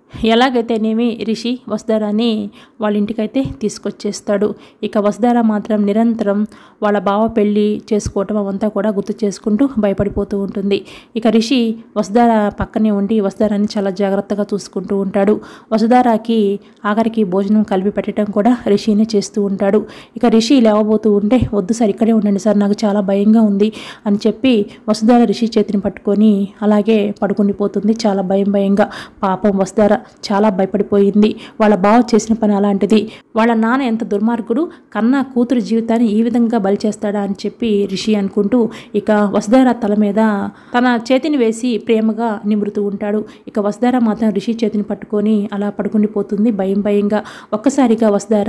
ఎలాగైతేనేమి రిషి వసుధారాని వాళ్ళ ఇంటికైతే తీసుకొచ్చేస్తాడు ఇక వసుధార మాత్రం నిరంతరం వాళ్ళ బావ పెళ్ళి చేసుకోవటం అవంతా కూడా గుర్తు చేసుకుంటూ భయపడిపోతూ ఉంటుంది ఇక రిషి వసుధార పక్కనే ఉండి వసుధారాని చాలా జాగ్రత్తగా చూసుకుంటూ ఉంటాడు వసుధారాకి ఆఖరికి భోజనం కలిపి పెట్టడం కూడా రిషినే చేస్తూ ఉంటాడు ఇక రిషి లేవబోతూ ఉంటే వద్దు సార్ ఇక్కడే ఉండండి సార్ నాకు చాలా భయంగా ఉంది అని చెప్పి వసుధార రిషి చేతిని పట్టుకొని అలాగే పడుకుండిపోతుంది చాలా భయం భయంగా పాపం వసుధార చాలా భయపడిపోయింది వాళ్ళ బావ చేసిన పని అలాంటిది వాళ్ళ నాన్న ఎంత దుర్మార్గుడు కన్నా కూతురు జీవితాన్ని ఈ విధంగా బలి చేస్తాడా అని చెప్పి రిషి అనుకుంటూ ఇక వసుధార తల మీద తన చేతిని వేసి ప్రేమగా నిమురుతూ ఉంటాడు ఇక వసుధార మాత్రం రిషి చేతిని పట్టుకొని అలా పడుకుండిపోతుంది భయం భయంగా ఒక్కసారిగా వసుధార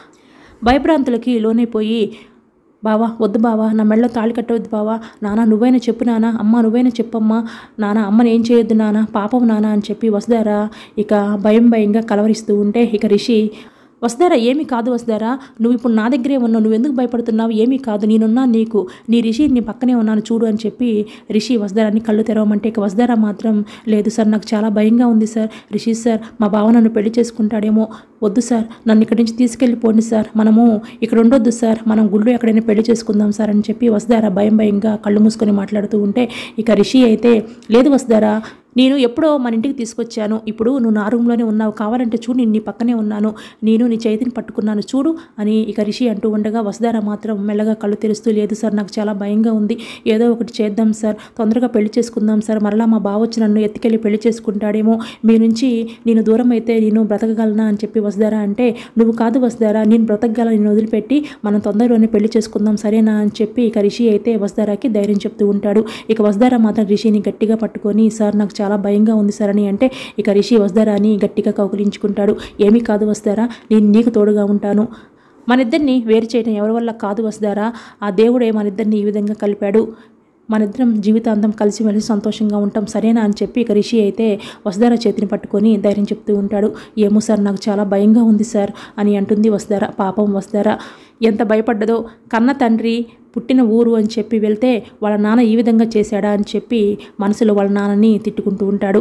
భయభ్రాంతులకి లోనైపోయి బావా వద్దు బావా నా మెడలో తాళి కట్టవద్దు బావా నాన్న నువ్వైనా చెప్పు నాన్న అమ్మ నువ్వైనా చెప్పమ్మా నాన్న అమ్మని ఏం చేయొద్దు నాన్న పాపం నాన్న అని చెప్పి వసుధారా ఇక భయం భయంగా కలవరిస్తూ ఉంటే ఇక రిషి వసుధారా ఏమీ కాదు వసుధారా నువ్వు ఇప్పుడు నా దగ్గరే ఉన్నావు నువ్వు ఎందుకు భయపడుతున్నావు ఏమీ కాదు నేనున్నా నీకు నీ రిషి నీ పక్కనే ఉన్నాను చూడు అని చెప్పి రిషి వసుధారాన్ని కళ్ళు తెరవమంటే ఇక వసుధారా మాత్రం లేదు సార్ నాకు చాలా భయంగా ఉంది సార్ రిషి సార్ మా బావ నన్ను పెళ్లి చేసుకుంటాడేమో వద్దు సార్ నన్ను ఇక్కడి నుంచి తీసుకెళ్ళిపోండి సార్ మనము ఇక్కడ ఉండొద్దు సార్ మనం గుళ్ళు ఎక్కడైనా పెళ్లి చేసుకుందాం సార్ అని చెప్పి వసుధారా భయం భయంగా కళ్ళు మూసుకొని మాట్లాడుతూ ఉంటే ఇక రిషి అయితే లేదు వసుధారా నేను ఎప్పుడో మన ఇంటికి తీసుకొచ్చాను ఇప్పుడు నువ్వు నా రూమ్లోనే ఉన్నావు కావాలంటే చూడు నేను నీ పక్కనే ఉన్నాను నేను నీ చేతిని పట్టుకున్నాను చూడు అని ఇక రిషి అంటూ ఉండగా వసుధార మాత్రం మెల్లగా కళ్ళు తెరుస్తూ లేదు సార్ నాకు చాలా భయంగా ఉంది ఏదో ఒకటి చేద్దాం సార్ తొందరగా పెళ్లి చేసుకుందాం సార్ మరలా మా బావ వచ్చి నన్ను ఎత్తుకెళ్ళి పెళ్లి చేసుకుంటాడేమో మీ నుంచి నేను దూరం అయితే నేను బ్రతకగలనా అని చెప్పి వసుధారా అంటే నువ్వు కాదు వసుధారా నేను బ్రతకగల నేను వదిలిపెట్టి మనం తొందరలోనే పెళ్లి చేసుకుందాం సరేనా అని చెప్పి ఇక రిషి అయితే వసుధారాకి ధైర్యం చెప్తూ ఉంటాడు ఇక వసుధారా మాత్రం రిషిని గట్టిగా పట్టుకొని సార్ నాకు చాలా భయంగా ఉంది సార్ అని అంటే ఇక రిషి వసుధారాని గట్టిగా కౌగిలించుకుంటాడు ఏమీ కాదు వసుధారా నేను నీకు తోడుగా ఉంటాను మన ఇద్దరిని వేరు చేయడం ఎవరి వల్ల కాదు వసుధారా ఆ దేవుడే మన ఇద్దరిని ఈ విధంగా కలిపాడు మనిద్దరం జీవితాంతం కలిసిమెలిసి సంతోషంగా ఉంటాం సరేనా అని చెప్పి ఇక రిషి అయితే వసుధార చేతిని పట్టుకొని ధైర్యం చెప్తూ ఉంటాడు ఏమో సార్ నాకు చాలా భయంగా ఉంది సార్ అని అంటుంది వసుధార పాపం వసుధార ఎంత భయపడ్డదో కన్న తండ్రి పుట్టిన ఊరు అని చెప్పి వెళ్తే వాళ్ళ నాన్న ఈ విధంగా చేశాడా అని చెప్పి మనసులో వాళ్ళ నాన్నని తిట్టుకుంటూ ఉంటాడు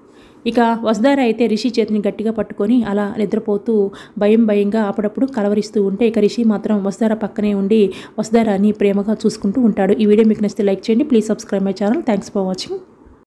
ఇక వసుధార అయితే రిషి చేతిని గట్టిగా పట్టుకొని అలా నిద్రపోతూ భయం భయంగా అప్పుడప్పుడు కలవరిస్తూ ఉంటే ఇక రిషి మాత్రం వసుధార పక్కనే ఉండి వసుధారాని ప్రేమగా చూసుకుంటూ ఉంటాడు ఈ వీడియో మీకు నచ్చితే లైక్ చేయండి please subscribe my channel thanks for watching